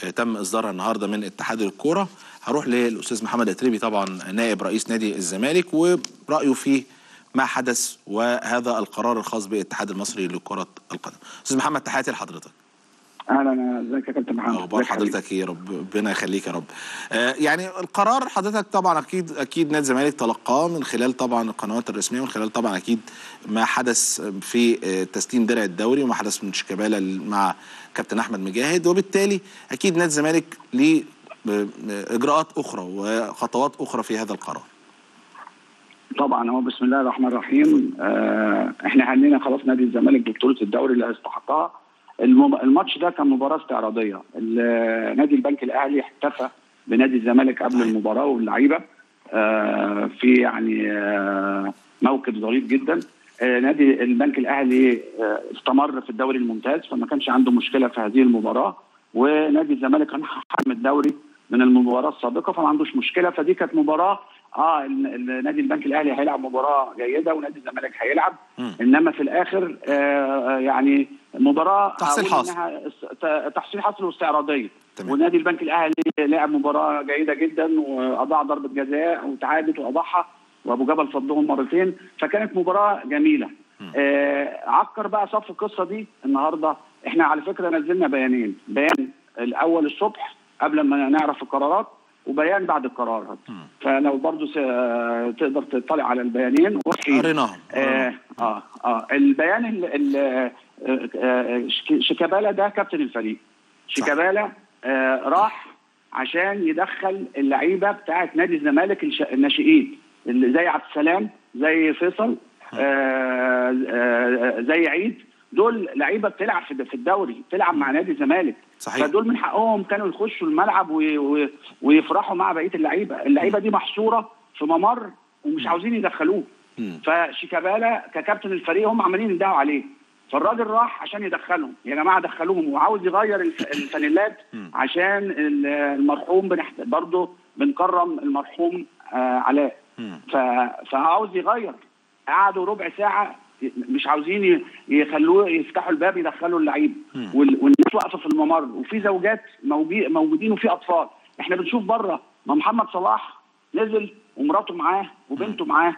تم اصدارها النهارده من اتحاد الكوره هروح للاستاذ محمد اتريبي طبعا نائب رئيس نادي الزمالك ورايه في ما حدث وهذا القرار الخاص بالاتحاد المصري لكره القدم استاذ محمد تحياتي لحضرتك اهلا ازيك يا كابتن محمد اخبار حضرتك ايه رب ربنا يخليك يا رب آه يعني القرار حضرتك طبعا اكيد اكيد نادي الزمالك تلقاه من خلال طبعا القنوات الرسميه ومن خلال طبعا اكيد ما حدث في آه تسليم درع الدوري وما حدث من شيكابالا مع كابتن احمد مجاهد وبالتالي اكيد نادي الزمالك ليه اجراءات اخرى وخطوات اخرى في هذا القرار طبعا هو بسم الله الرحمن الرحيم آه احنا هنينا خلاص نادي الزمالك ببطوله الدوري اللي استحقها الماتش ده كان مباراه استعراضيه نادي البنك الاهلي احتفى بنادي الزمالك قبل المباراه واللعيبه آه في يعني آه موكب ظريف جدا آه نادي البنك الاهلي استمر في الدوري الممتاز فما كانش عنده مشكله في هذه المباراه ونادي الزمالك كان حامل الدوري من المباراه السابقه فما عندوش مشكله فدي كانت مباراه اه نادي البنك الاهلي هيلعب مباراه جيده ونادي الزمالك هيلعب م. انما في الاخر آه يعني مباراه تحصيل حاصل تحصيل حاصل واستعراضيه ونادي البنك الاهلي لعب مباراه جيده جدا واضاع ضربه جزاء وتعادت واضاعها وابو جبل صدهم مرتين فكانت مباراه جميله آه عكر بقى صف القصه دي النهارده احنا على فكره نزلنا بيانين بيان الاول الصبح قبل ما نعرف القرارات وبيان بعد القرارات فلو برضو تقدر تطلع على البيانين قريناهم آه, اه اه البيان ال ال شيكابالا ده كابتن الفريق شيكابالا آه راح عشان يدخل اللعيبه بتاعه نادي الزمالك الناشئين اللي زي عبد السلام زي فيصل آه آه زي عيد دول لعيبه بتلعب في الدوري بتلعب مع نادي الزمالك صحيح. فدول من حقهم كانوا يخشوا الملعب ويفرحوا مع بقيه اللعيبه اللعيبه دي محصوره في ممر ومش عاوزين يدخلوه فشيكابالا ككابتن الفريق هم عمالين يندهوا عليه فالراجل راح عشان يدخلهم يا جماعه دخلوهم وعاوز يغير الفانيلات عشان المرحوم برضه بنكرم المرحوم آه علاء فعاوز يغير قعدوا ربع ساعه مش عاوزين يخلوه يفتحوا الباب يدخلوا اللعيبه والناس واقفه في الممر وفي زوجات موجودين وفي اطفال احنا بنشوف بره ما محمد صلاح نزل ومراته معاه وبنته معاه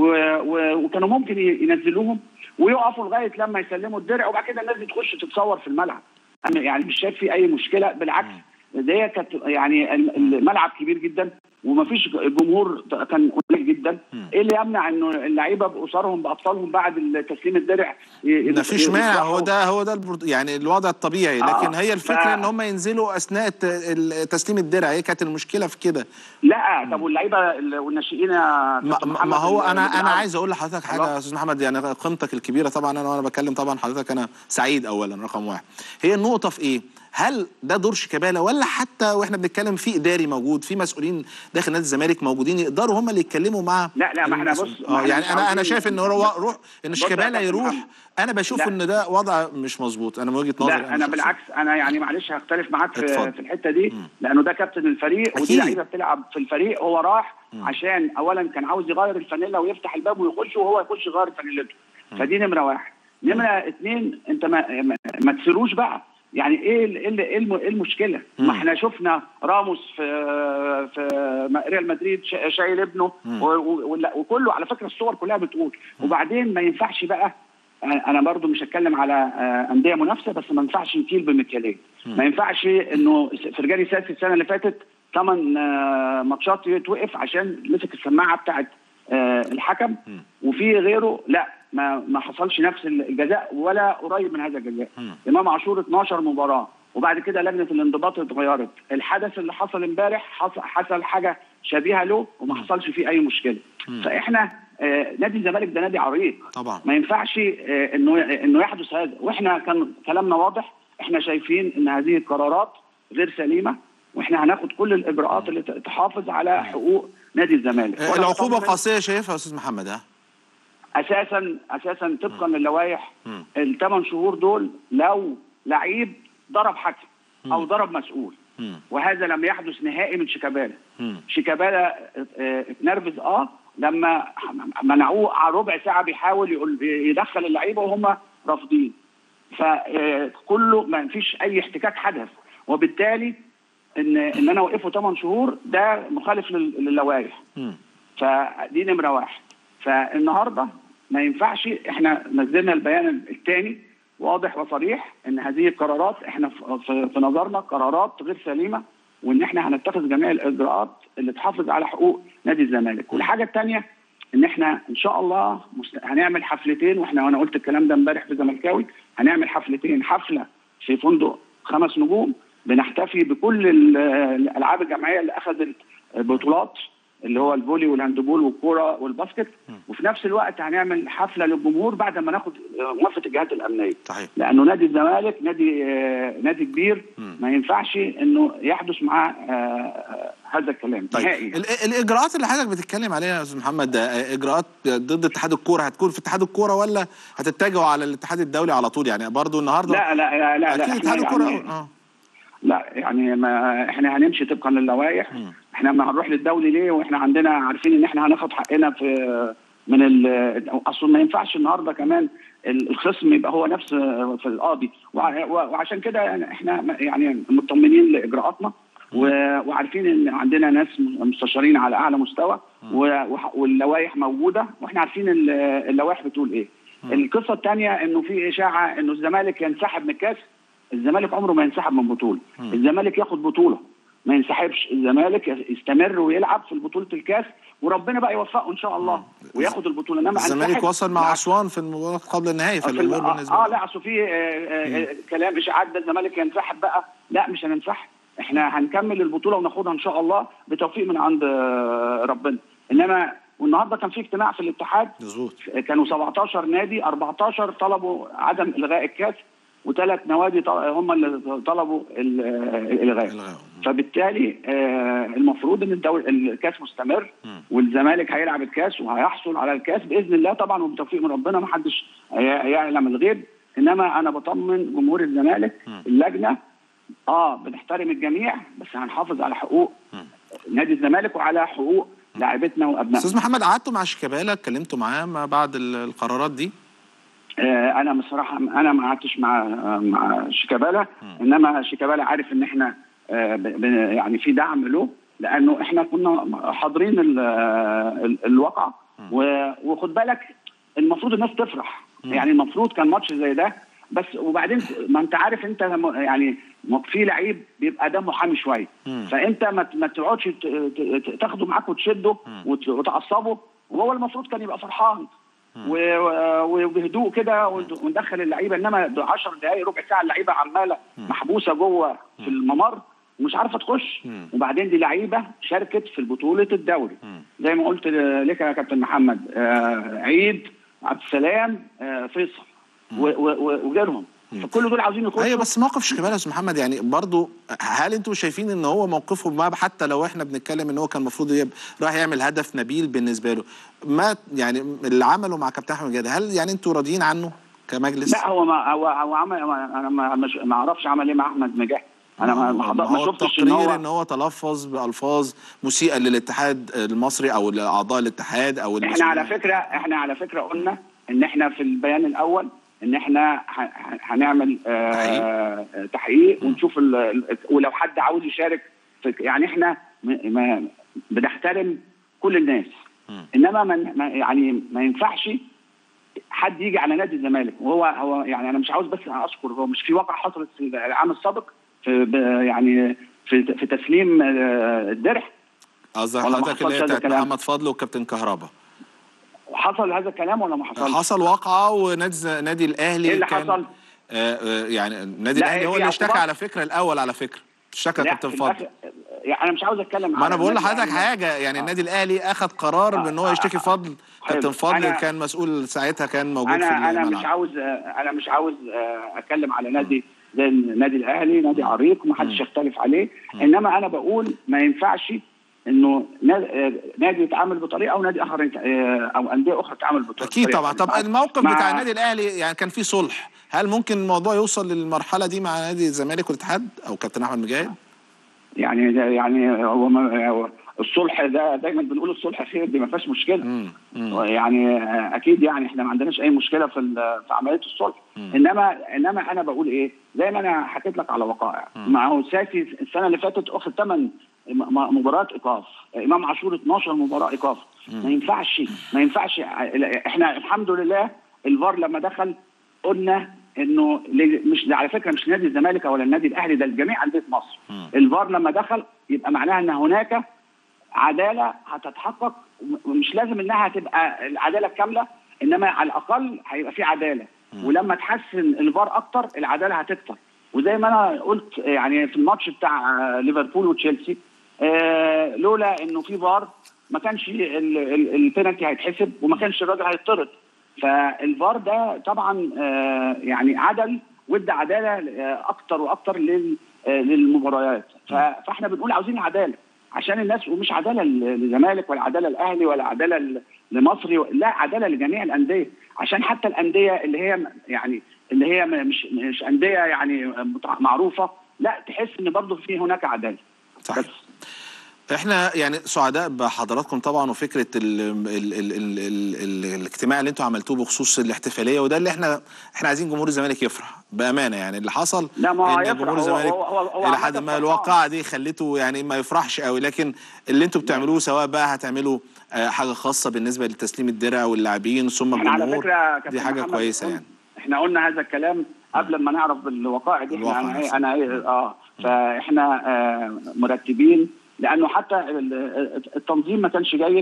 وكانوا ممكن ينزلوهم ويقفوا لغايه لما يسلموا الدرع وبعد كده الناس بتخش تتصور في الملعب انا يعني مش شايف في اي مشكله بالعكس دي كانت يعني الملعب كبير جدا ومفيش جمهور كان قليل جدا ايه اللي يمنع انه اللعيبه باسرهم باطفالهم بعد تسليم الدرع مفيش مانع هو ده هو ده يعني الوضع الطبيعي لكن آه هي الفكره ف... ان هم ينزلوا اثناء تسليم الدرع هي كانت المشكله في كده لا طب واللعيبه والناشئين ما, ما هو انا انا عايز اقول لحضرتك حاجه يا استاذ محمد يعني قيمتك الكبيره طبعا انا وانا بتكلم طبعا حضرتك انا سعيد اولا رقم واحد هي النقطه في ايه؟ هل ده دور شيكابالا ولا حتى واحنا بنتكلم في اداري موجود في مسؤولين داخل نادي الزمالك موجودين يقدروا هم اللي يتكلموا مع لا لا ما احنا بص اه يعني انا انا شايف ان هو روح ان شيكابالا يروح انا بشوف لا. ان ده وضع مش مظبوط انا من وجهه نظري لا انا بالعكس انا يعني معلش هختلف معاك في, في الحته دي م. لانه ده كابتن الفريق أكيد. ودي لعيبه بتلعب في الفريق هو راح م. عشان اولا كان عاوز يغير الفانيلا ويفتح الباب ويخش وهو يخش يغير فانيلته فدي نمره واحد نمره اثنين انت ما ما تسيروش بقى يعني ايه ال ايه ايه المشكله؟ ما احنا شفنا راموس في في ريال مدريد شايل ابنه وكله على فكره الصور كلها بتقول وبعدين ما ينفعش بقى انا برضو مش هتكلم على انديه منافسه بس ما ينفعش نكيل بمكيالين ما ينفعش انه فرجاني ساسي السنه اللي فاتت ثمان ماتشات يتوقف عشان مسك السماعه بتاعت الحكم وفي غيره لا ما ما حصلش نفس الجزاء ولا قريب من هذا الجزاء امام عاشور 12 مباراه وبعد كده لجنه الانضباط اتغيرت الحدث اللي حصل امبارح حصل, حصل حاجه شبيهه له وما حصلش فيه اي مشكله فاحنا آه نادي الزمالك ده نادي عريق طبعا ما ينفعش آه انه انه يحدث هذا واحنا كان كلامنا واضح احنا شايفين ان هذه القرارات غير سليمه واحنا هناخد كل الاجراءات اللي تحافظ على حقوق نادي الزمالك العقوبه قاسيه شايفها يا استاذ محمد ها اساسا اساسا طبقا للوائح الثمان شهور دول لو لعيب ضرب حكم او ضرب مسؤول وهذا لم يحدث نهائي من شيكابالا شيكابالا اتنرفز اه لما منعوه على ربع ساعه بيحاول يقول يدخل اللعيبه وهم رافضين فكله ما فيش اي احتكاك حدث وبالتالي ان ان انا اوقفه 8 شهور ده مخالف لل- للوائح مم. فدي نمره واحد فالنهارده ما ينفعش احنا نزلنا البيان الثاني واضح وصريح ان هذه القرارات احنا في- في في نظرنا قرارات غير سليمه وان احنا هنتخذ جميع الاجراءات اللي تحافظ على حقوق نادي الزمالك والحاجه الثانيه ان احنا ان شاء الله مست... هنعمل حفلتين واحنا وانا قلت الكلام ده امبارح في زملكاوي هنعمل حفلتين حفله في فندق خمس نجوم بنحتفي بكل ال- الالعاب الجماعيه اللي اخذت بطولات اللي هو الفولي والهاندبول والكوره والباسكت وفي نفس الوقت هنعمل حفله للجمهور بعد ما ناخد موافقه الجهات الامنيه صحيح لانه نادي الزمالك نادي آه، نادي كبير ما ينفعش انه يحدث معاه آه، آه، هذا الكلام طيب نهائي ال- الاجراءات اللي حضرتك بتتكلم عليها يا استاذ محمد ده آه، اجراءات ضد اتحاد الكوره هتكون في اتحاد الكوره ولا هتتجهوا على الاتحاد الدولي على طول يعني برضو النهارده لا لا لا لا, لا اكيد احنا اتحاد الكوره يعني اه لا يعني ما احنا هنمشي طبقا للوائح مم. احنا ما هنروح للدولي ليه واحنا عندنا عارفين ان احنا هناخد حقنا في من ال اصلا ما ينفعش النهارده كمان ال- الخصم يبقى هو نفس في القاضي وع- وعشان كده يعني احنا يعني مطمنين لاجراءاتنا و- وعارفين ان عندنا ناس مستشارين على اعلى مستوى و- وح- واللوائح موجوده واحنا عارفين ال- اللوائح بتقول ايه. القصه الثانيه انه في اشاعه انه الزمالك ينسحب من الكاس الزمالك عمره ما ينسحب من بطوله الزمالك ياخد بطوله ما ينسحبش الزمالك يستمر ويلعب في بطوله الكاس وربنا بقى يوفقه ان شاء الله وياخد البطوله انما الزمالك أنسحب وصل مع بالعكس. اسوان في المباراه قبل النهائي في الم- فالامور اه, بالنسبه آه له. لا اصل في آه آه كلام اشاعات ده الزمالك ينسحب بقى لا مش هننسحب احنا هنكمل البطوله وناخدها ان شاء الله بتوفيق من عند آه ربنا انما والنهارده كان في اجتماع في الاتحاد مظبوط كانوا 17 نادي 14 طلبوا عدم الغاء الكاس وثلاث نوادي ط- هم اللي طلبوا ال- الالغاء الغاء. فبالتالي آه، المفروض ان الدوري الكاس مستمر مم. والزمالك هيلعب الكاس وهيحصل على الكاس باذن الله طبعا وبتوفيق من ربنا ما حدش هي- يعلم الغيب انما انا بطمن جمهور الزمالك اللجنه اه بنحترم الجميع بس هنحافظ على حقوق نادي الزمالك وعلى حقوق لاعبتنا وابنائنا استاذ محمد قعدتوا مع شيكابالا اتكلمتوا معاه ما بعد ال- القرارات دي آه، انا بصراحه انا ما قعدتش مع مع شيكابالا انما شيكابالا عارف ان احنا آه، ب- ب- يعني في دعم له لانه احنا كنا حاضرين ال- ال- الواقعه و- وخد بالك المفروض الناس تفرح يعني المفروض كان ماتش زي ده بس وبعدين ما انت عارف انت لما- يعني ما في لعيب بيبقى دمه حامي شويه مم. فانت ما ت- ما تقعدش ت- ت- تاخده معاك وتشده وت- وتعصبه وهو المفروض كان يبقى فرحان و- و- وبهدوء كده ون- وندخل اللعيبه انما 10 دقائق ربع ساعه اللعيبه عماله محبوسه جوه في الممر ومش عارفه تخش مم. وبعدين دي لعيبه شاركت في بطوله الدوري مم. زي ما قلت لك يا كابتن محمد آه عيد عبد السلام آه فيصل و- و- و- وغيرهم فكل دول عاوزين يخشوا ايوه بس موقف شيكابالا يا استاذ محمد يعني برضو هل انتوا شايفين ان هو موقفه ما حتى لو احنا بنتكلم ان هو كان المفروض يب- راح يعمل هدف نبيل بالنسبه له ما يعني اللي عمله مع كابتن احمد جاد هل يعني انتوا راضيين عنه كمجلس؟ لا هو ما هو, هو عمل انا ما مش ما اعرفش عمل ايه مع احمد نجاح انا ما ما, حضر- ما هو شفتش ان التقرير هو ان هو تلفظ بالفاظ مسيئه للاتحاد المصري او لاعضاء الاتحاد او احنا على المسؤولين. فكره احنا على فكره قلنا ان احنا في البيان الاول ان احنا ه- ه- هنعمل آه تحقيق ونشوف ال- ال- ولو حد عاوز يشارك في يعني احنا م- ما بنحترم كل الناس مم. انما ما ما- يعني ما ينفعش حد يجي على نادي الزمالك وهو هو يعني انا مش عاوز بس اذكر هو مش في واقع حصلت في العام السابق في ب- يعني في في تسليم آه، الدرع قصدك ولا ما حضرتك اللي هي حصلش هذا بتاعت الكلام؟ محمد فضل وكابتن كهربا حصل هذا الكلام ولا ما حصلش؟ حصل واقعه ونادي ز- نادي الاهلي ايه اللي كان حصل؟ آه آه يعني النادي لا، الاهلي هو في اللي اشتكى عقوبات؟ على فكره الاول على فكره اشتكى لا، كابتن في فضل الآخر- يعني انا مش عاوز اتكلم ما على انا بقول النادي لحضرتك الأهلي. حاجه يعني آه. النادي الاهلي اخذ قرار آه، بان هو آه، يشتكي آه. فضل كابتن حلو. فضل أنا- كان مسؤول ساعتها كان موجود في انا انا مش الملعب عاوز انا مش عاوز آه، اتكلم على نادي زي النادي الاهلي نادي عريق ومحدش يختلف عليه انما انا بقول ما ينفعش انه نا- آه، نادي يتعامل بطريقه ونادي اخر يت- آه، او انديه اخرى تتعامل بطريقه اكيد طبعا طب مع- الموقف مع- بتاع النادي الاهلي يعني كان فيه صلح هل ممكن الموضوع يوصل للمرحله دي مع نادي الزمالك والاتحاد او كابتن احمد مجاهد يعني يعني هو ما هو الصلح ده دايما بنقول الصلح خير دي ما فيهاش مشكله مم. مم. يعني آه، اكيد يعني احنا ما عندناش اي مشكله في ال- في عمليه الصلح انما انما انا بقول ايه زي ما انا حكيت لك على وقائع مع هو ساسي السنه اللي فاتت اخذ ثمان مباريات ايقاف امام عاشور 12 مباراه ايقاف ما ينفعش ما ينفعش احنا الحمد لله الفار لما دخل قلنا انه ل- مش على فكره مش نادي الزمالك ولا النادي الاهلي ده جميع انديه مصر الفار لما دخل يبقى معناها ان هناك عداله هتتحقق ومش لازم انها تبقى العداله الكامله انما على الاقل هيبقى في عداله ولما تحسن الفار اكتر العداله هتكتر وزي ما انا قلت يعني في الماتش بتاع آه، ليفربول وتشيلسي آه، لولا انه في فار ما كانش ال- ال- البينالتي هيتحسب وما كانش الراجل هيطرد فالفار ده طبعا آه، يعني عدل وادى عداله آه، اكتر واكتر لل- آه، للمباريات ف- فاحنا بنقول عاوزين عداله عشان الناس ومش عداله للزمالك ولا عداله الاهلي ولا عداله ل- لمصري لا عداله لجميع الانديه عشان حتى الانديه اللي هي يعني اللي هي م- مش مش انديه يعني متع- معروفه لا تحس ان برضه في هناك عداله صحيح بس احنا يعني سعداء بحضراتكم طبعا وفكره ال ال ال ال ال ال الاجتماع اللي انتم عملتوه بخصوص الاحتفاليه وده اللي احنا احنا عايزين جمهور الزمالك يفرح بامانه يعني اللي حصل لا، ما هو ان يفرح. جمهور هو- الزمالك هو- هو- هو الى حد عامة ما فرحان. الواقعه دي خليته يعني ما يفرحش قوي لكن اللي انتم بتعملوه سواء بقى هتعملوا آه، حاجه خاصه بالنسبه لتسليم الدرع واللاعبين ثم احنا على الجمهور فكره يا كابتن دي حاجه محمد كويسه قلنا- يعني احنا قلنا هذا الكلام قبل ما نعرف الوقائع دي الواقع احنا نفسه. انا ايه اه فاحنا آه مرتبين لانه حتى ال- التنظيم ما كانش جيد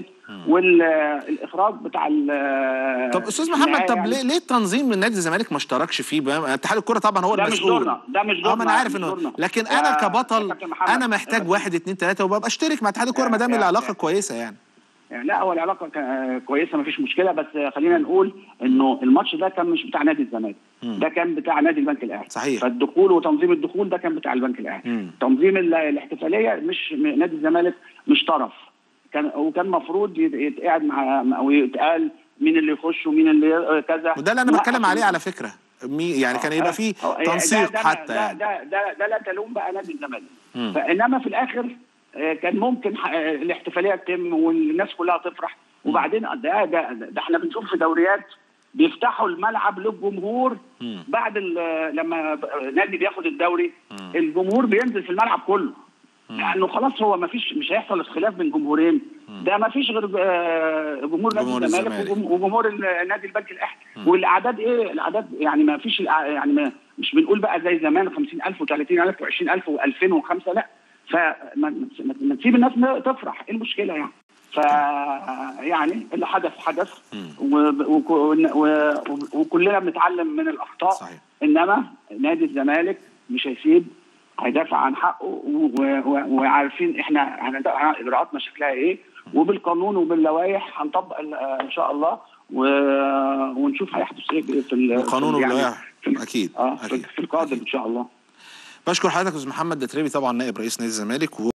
والاخراج بتاع ال- طب استاذ محمد النهاية طب يعني ليه ليه التنظيم من نادي الزمالك ما اشتركش فيه بقى؟ اتحاد الكره طبعا هو ده مش المسؤول دورنا، ده مش اه دورنا، ما انا عارف مش انه دورنا. لكن يا- انا يا كبطل كابتن محمد، انا محتاج يا واحد اتنين تلاته وببقى اشترك مع اتحاد الكره يا- ما دام يا- العلاقه يا- كويسه يعني يعني لا هو العلاقه كا- كويسه ما فيش مشكله بس خلينا نقول انه الماتش ده كان مش بتاع نادي الزمالك ده كان بتاع نادي البنك الاهلي صحيح. فالدخول وتنظيم الدخول ده كان بتاع البنك الاهلي مم. تنظيم ال- الاحتفاليه مش م- نادي الزمالك مش طرف كان وكان المفروض يتقعد مع او يتقال مين اللي يخش ومين اللي كذا وده اللي انا لا، بتكلم عشان- عليه على فكره مي يعني كان يبقى فيه أو- ده- تنسيق ده حتى ده يعني ده, ده, ده لا تلوم بقى نادي الزمالك مم. فانما في الاخر آه، كان ممكن ح- آه، الاحتفاليه تتم والناس كلها تفرح وبعدين ده ده, ده, ده احنا بنشوف في دوريات بيفتحوا الملعب للجمهور مم. بعد ال- لما ب- نادي بياخد الدوري الجمهور بينزل في الملعب كله لانه خلاص هو ما فيش مش هيحصل اختلاف بين جمهورين ده ما فيش غير آه، جمهور نادي جمهور الزمالك الزمالك. وجم- وجمهور ال- نادي البنك الاهلي والاعداد ايه الاعداد يعني ما فيش الأع- يعني ما مش بنقول بقى زي زمان 50000 و30000 و20000 و2005 لا فما ما- ما تسيب الناس ن- تفرح ايه المشكله يعني ف يعني اللي حدث حدث و- وك- و- وكلنا بنتعلم من الاخطاء صحيح. انما نادي الزمالك مش هيسيب هيدافع عن حقه و- و- وعارفين احنا هندافع اجراءاتنا شكلها ايه وبالقانون وباللوائح هنطبق ال- آه، ان شاء الله و- ونشوف هيحدث ايه في ال- بالقانون في ال- وباللوائح. في- أكيد، اه في أكيد، في القادم أكيد. ان شاء الله بشكر حضرتك يا استاذ محمد دتريبي طبعا نائب رئيس نادي الزمالك